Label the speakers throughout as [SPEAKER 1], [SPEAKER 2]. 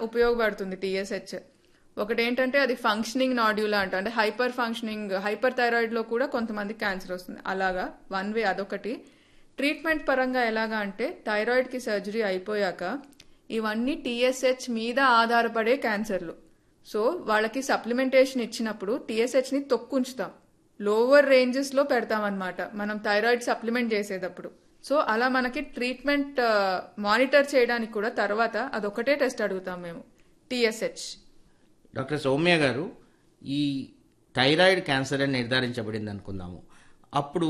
[SPEAKER 1] ఉపయోగపడుతుంది టీఎస్హెచ్ ఒకటి ఏంటంటే అది ఫంక్షనింగ్ నాడ్యూలా అంట అంటే హైపర్ ఫంక్షనింగ్ హైపర్ థైరాయిడ్ లో కూడా కొంతమంది క్యాన్సర్ వస్తుంది అలాగా వన్ వే అదొకటి ట్రీట్మెంట్ పరంగా ఎలాగా అంటే థైరాయిడ్ కి సర్జరీ అయిపోయాక ఇవన్నీ టీఎస్హెచ్ మీద ఆధారపడే క్యాన్సర్లు సో వాళ్ళకి సప్లిమెంటేషన్ ఇచ్చినప్పుడు టీఎస్హెచ్ ని తొక్కుంచుతాం లోవర్ రేంజెస్ లో పెడతామన్నమాట మనం థైరాయిడ్ సప్లిమెంట్ చేసేటప్పుడు సో అలా మనకి ట్రీట్మెంట్ మానిటర్ చేయడానికి కూడా తర్వాత అదొకటే టెస్ట్ అడుగుతాం మేము టీఎస్హెచ్
[SPEAKER 2] డాక్టర్ సౌమ్య గారు ఈ థైరాయిడ్ క్యాన్సర్ అని నిర్ధారించబడింది అనుకుందాము అప్పుడు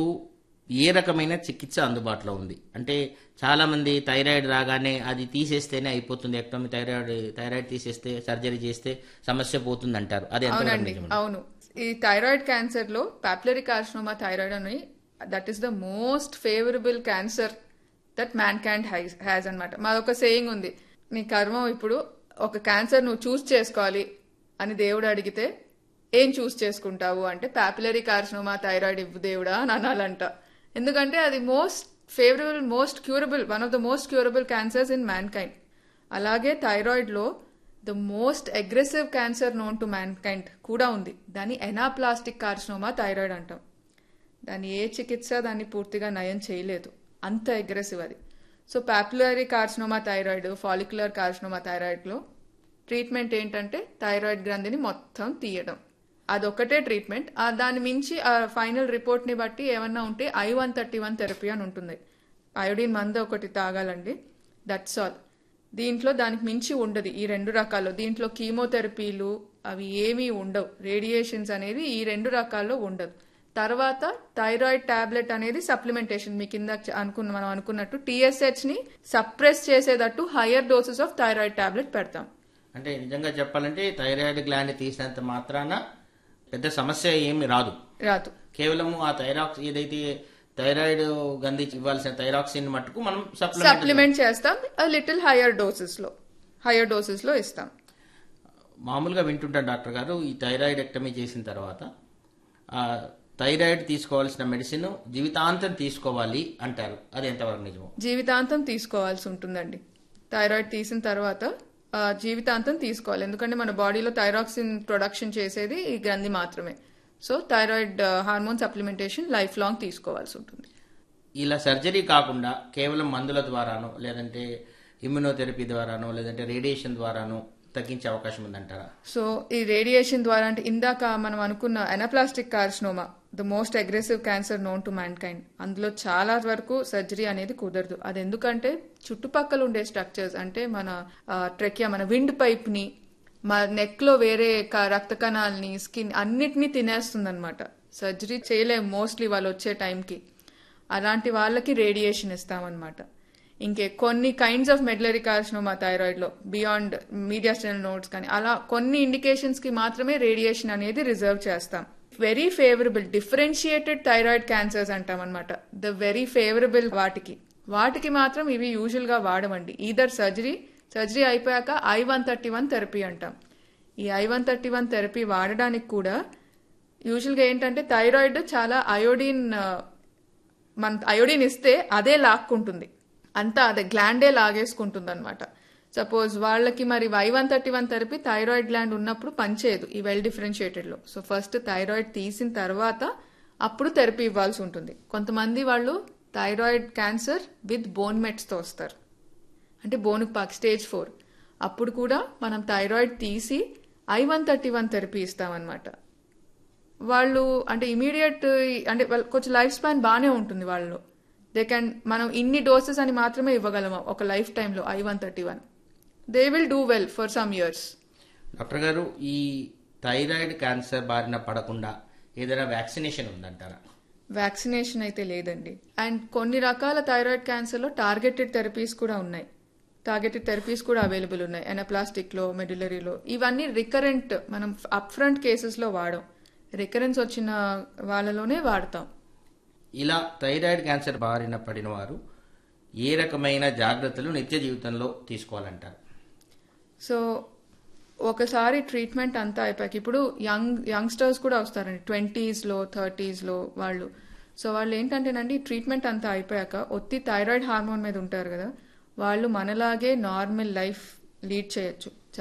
[SPEAKER 2] ఏ రకమైన చికిత్స అందుబాటులో ఉంది అంటే చాలా మంది థైరాయిడ్ రాగానే అది తీసేస్తేనే అయిపోతుంది ఎక్టోమి థైరాయిడ్ థైరాయిడ్ తీసేస్తే సర్జరీ చేస్తే సమస్య పోతుంది అంటారు అది ఎంత
[SPEAKER 1] అవునండి అవును ఈ థైరాయిడ్ క్యాన్సర్ లో పాపులరీ కార్సినోమా థైరాయిడ్ అని that is the most favourable cancer that mankind has అనమాట మాదొక సేయింగ్ ఉంది నీ కర్మం ఇప్పుడు ఒక క్యాన్సర్ నువ్వు చూస్ చేసుకోవాలి అని దేవుడు అడిగితే ఏం చూస్ చేసుకుంటావు అంటే పాపులరీ కార్సినోమా థైరాయిడ్ ఇవ్వు దేవుడా అని అనాలంట ఎందుకంటే అది most favourable most curable one of the most curable cancers in mankind అలాగే థైరాయిడ్ లో the most aggressive cancer known to mankind కూడా ఉంది దాన్ని ఎనాప్లాస్టిక్ కార్సినోమా థైరాయిడ్ అంటాం దాని ఏ చికిత్స దాన్ని పూర్తిగా నయం చేయలేదు అంత అగ్రెసివ్ అది so papillary carcinoma thyroid follicular carcinoma థైరాయిడ్లో ట్రీట్మెంట్ ఏంటంటే థైరాయిడ్ గ్రంథిని మొత్తం తీయడం అదొక్కటే ట్రీట్మెంట్ ఆ దాని మించి ఆ ఫైనల్ రిపోర్ట్ని బట్టి ఏమన్నా ఉంటే I one thirty one therapy అని ఉంటుంది అయోడిన్ మంద ఒకటి తాగాలండి దట్స్ ఆల్ దీంట్లో దానికి మించి ఉండదు ఈ రెండు రకాల్లో దీంట్లో కీమోథెరపీలు అవి ఏమీ ఉండవు రేడియేషన్స్ అనేది ఈ రెండు రకాల్లో ఉండదు తర్వాత థైరాయిడ్ టాబ్లెట్ అనేది సప్లిమెంటేషన్ మీ కింద అనుకున్న మనం అనుకున్నట్టు టీఎస్హెచ్ ని సప్రెస్ చేసేటట్టు higher doses of thyroid tablet పెడతాం
[SPEAKER 2] అంటే నిజంగా చెప్పాలంటే థైరాయిడ్ గ్లాండ్ తీసినంత మాత్రాన పెద్ద సమస్య ఏమి రాదు
[SPEAKER 1] రాదు
[SPEAKER 2] కేవలం ఆ థైరాక్స్ ఏదైతే థైరాయిడ్ గంధి ఇవ్వాల్సిన థైరాక్సిన్ మట్టుకు మనం సప్లిమెంట్
[SPEAKER 1] సప్లిమెంట్ చేస్తాం లిటిల్ హయ్యర్ డోసెస్ లో హయ్యర్ డోసెస్ లో ఇస్తాం
[SPEAKER 2] మామూలుగా వింటుంటాను డాక్టర్ గారు ఈ థైరాయిడ్ ఎక్టమీ చేసిన తర్వాత ఆ థైరాయిడ్ తీసుకోవాల్సిన మెడిసిన్ జీవితాంతం తీసుకోవాలి అంటారు అది ఎంతవరకు నిజం
[SPEAKER 1] జీవితాంతం తీసుకోవాల్సి ఉంటుందండి థైరాయిడ్ తీసిన తర్వాత ఆ, జీవితాంతం తీసుకోవాలి ఎందుకంటే మన బాడీలో థైరాక్సిన్ ప్రొడక్షన్ చేసేది ఈ గ్రంథి మాత్రమే so thyroid hormone supplementation life long తీసుకోవాల్సి ఉంటుంది
[SPEAKER 2] ఇలా సర్జరీ కాకుండా కేవలం మందుల ద్వారానో లేదంటే ఇమ్యునోథెరపీ ద్వారానో లేదంటే రేడియేషన్ ద్వారానో తగ్గించే అవకాశం ఉందంటారా
[SPEAKER 1] సో ఈ రేడియేషన్ ద్వారా అంటే ఇందాక మనం అనుకున్న anaplastic carcinoma the most aggressive cancer known to mankind అందులో చాలా వరకు సర్జరీ అనేది కుదరదు అది ఎందుకంటే చుట్టుపక్కల ఉండే స్ట్రక్చర్స్ అంటే మన ట్రెక్యా మన విండ్ పైప్ ని మా నెక్ లో వేరే క- రక్త కణాలని స్కిన్ అన్నిటినీ తినేస్తుంది అనమాట సర్జరీ చేయలేము మోస్ట్లీ వాళ్ళు వచ్చే టైంకి అలాంటి వాళ్ళకి రేడియేషన్ ఇస్తామన్నమాట ఇంకే కొన్ని kinds of medullary carcinoma thyroid లో బియాండ్ మీడియాస్టనల్ నోట్స్ కానీ అలా కొన్ని ఇండికేషన్స్ కి మాత్రమే రేడియేషన్ అనేది రిజర్వ్ చేస్తాం very favourable differentiated thyroid cancers అంటాం అనమాట ద వెరీ ఫేవరబుల్ వాటికి వాటికి మాత్రం ఇవి యూజువల్ గా వాడమండి ఈదర్ సర్జరీ సర్జరీ అయిపోయాక I one thirty one therapy అంటాం ఈ I one thirty one therapy వాడడానికి కూడా యూజువల్గా ఏంటంటే థైరాయిడ్ చాలా అయోడిన్ ఆ, మన అయోడిన్ ఇస్తే అదే లాక్కుంటుంది అంతా అదే గ్లాండే లాగేసుకుంటుంది అనమాట సపోజ్ వాళ్ళకి మరి I one thirty one therapy thyroid gland ఉన్నప్పుడు పనిచేయదు ఈ వెల్ డిఫరెన్షియేటెడ్ లో సో ఫస్ట్ థైరాయిడ్ తీసిన తర్వాత అప్పుడు థెరపీ ఇవ్వాల్సి ఉంటుంది కొంతమంది వాళ్ళు thyroid cancer with bone mets తో వస్తారు అంటే బోనుకు పాక్ స్టేజ్ ఫోర్ అప్పుడు కూడా మనం థైరాయిడ్ తీసి I one thirty one therapy ఇస్తామన్నమాట వాళ్ళు అంటే ఇమీడియట్ అంటే వాళ్ళ కొంచెం లైఫ్ స్పాన్ బాగానే ఉంటుంది వాళ్ళు దే కెన్ మనం ఇన్ని డోసెస్ అని మాత్రమే ఇవ్వగలము ఒక లైఫ్ టైంలో I one thirty one they will do well for some years
[SPEAKER 2] doctor గారు ఈ థైరాయిడ్ క్యాన్సర్ బారిన పడకుండా ఏదైనా వ్యాక్సినేషన్ ఉందంటారా
[SPEAKER 1] వ్యాక్సినేషన్ అయితే లేదండి అండ్ కొన్ని రకాల థైరాయిడ్ క్యాన్సర్లో టార్గెటెడ్ థెరపీస్ కూడా ఉన్నాయి టార్గెటెడ్ థెరపీస్ కూడా అవైలబుల్ ఉన్నాయి ఎనప్లాస్టిక్ లో మెడ్యులరీలో ఇవన్నీ రికరెంట్ మనం అప్ ఫ్రంట్ కేసెస్ లో వాడం రికరెన్స్ వచ్చిన వాళ్ళలోనే వాడతాం
[SPEAKER 2] ఇలా థైరాయిడ్ క్యాన్సర్ బారిన పడిన వారు ఏ రకమైన జాగ్రత్తలు నిత్య జీవితంలో తీసుకోవాలంటారు
[SPEAKER 1] సో ఒకసారి ట్రీట్మెంట్ అంతా అయిపోయాక ఇప్పుడు యంగ్ యంగ్స్టర్స్ కూడా వస్తారండి ట్వంటీస్లో థర్టీస్లో వాళ్ళు సో వాళ్ళు ఏంటంటేనండి ట్రీట్మెంట్ అంతా అయిపోయాక ఒత్తి థైరాయిడ్ హార్మోన్ మీద ఉంటారు కదా వాళ్ళు మనలాగే నార్మల్ లైఫ్ లీడ్ చేయొచ్చు